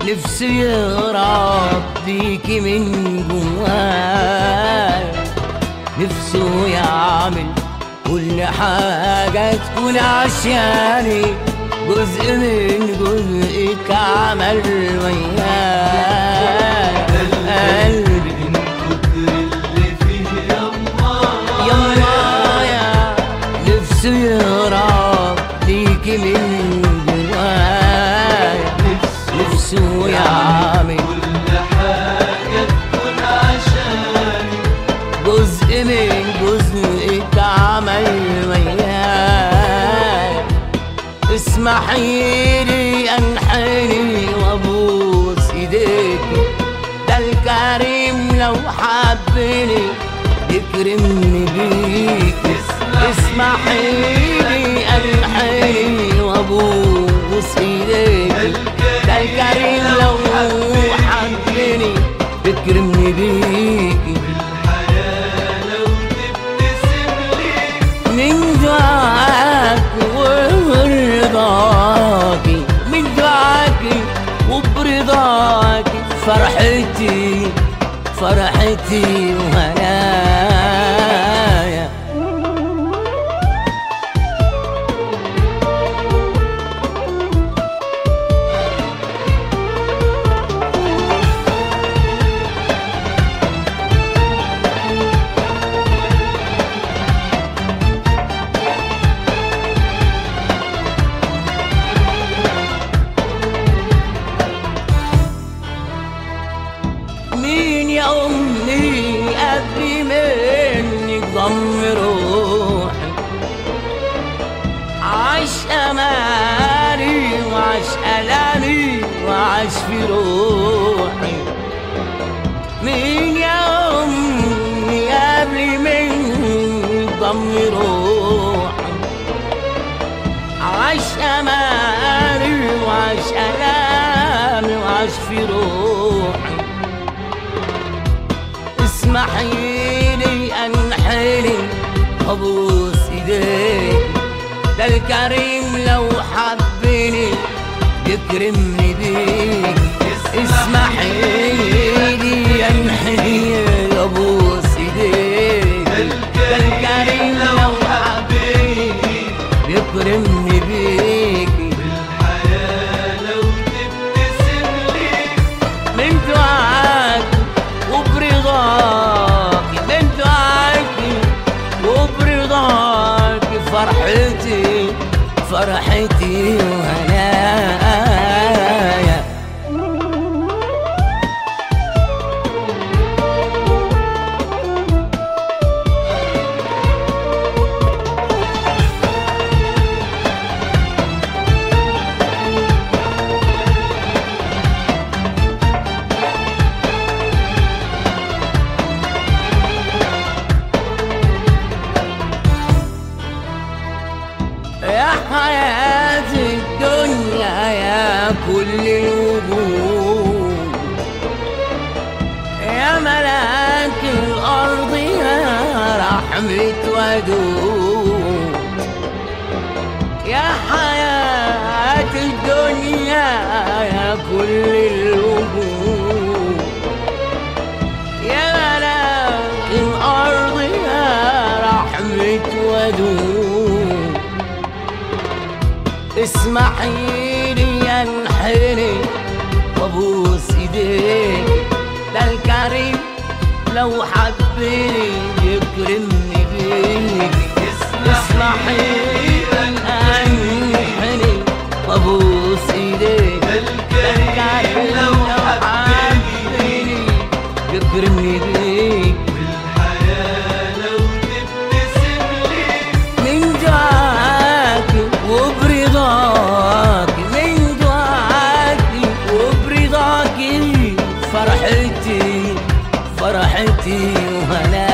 نفسي يهرب ليكي من جواي نفسه يعمل كل حاجة تكون عشاني جزء من جزءك عمل وياي قلبي من كتر اللي فيه يما يما يا نفسه يهرب ليكي من جواي نفسه يعمل كل حاجة تكون عشاني جزء من جزءك عمل وياي اسمحي لي انحني وابوس ايديكي ده الكريم لو حبني يكرمني بيكي اسمحي لي انحني وابوس ايديكي ده الكريم لو حبني يكرمني بيكي الحياة لو تبتسم لي من دعاك ورضاكي من دعاكي وبرضاكي فرحتي فرحتي وهنايا مين يا أمي قبل منك ضم روحي عاش أماني وعاش ألامي وعاش في روحي مين يا أمي قبل منك ضم روحي عاش أماني وعاش ألامي وعاش في روحي اسمحي لي انحني ابوس ايديك ده الكريم لو حبني يكرمني بيك اسمحي لي انحني ابوس ايديك ده الكريم لو حبني يكرمني بيك الحياة لو تبتسم لي من دعاك وبرضاك من دعاك وبرضاك فرحتي فرحتي وهنايا يا حياة الدنيا يا كل الوجود يا ملاك الأرض يا رحمة ودود يا حياة الدنيا يا كل الوجود يا ملاك الأرض يا رحمة ودود اسمحي لي انحني وابوس ايديك ده الكريم لو حبني يكرمني بيك اسمحي لي انحني وابوس ايديك ده الكريم لو حبني يكرمني بيك الحياة لو تبتسم لي من دعاك وبرضاك من دعاك وبرضاك فرحتي فرحتي وهنايا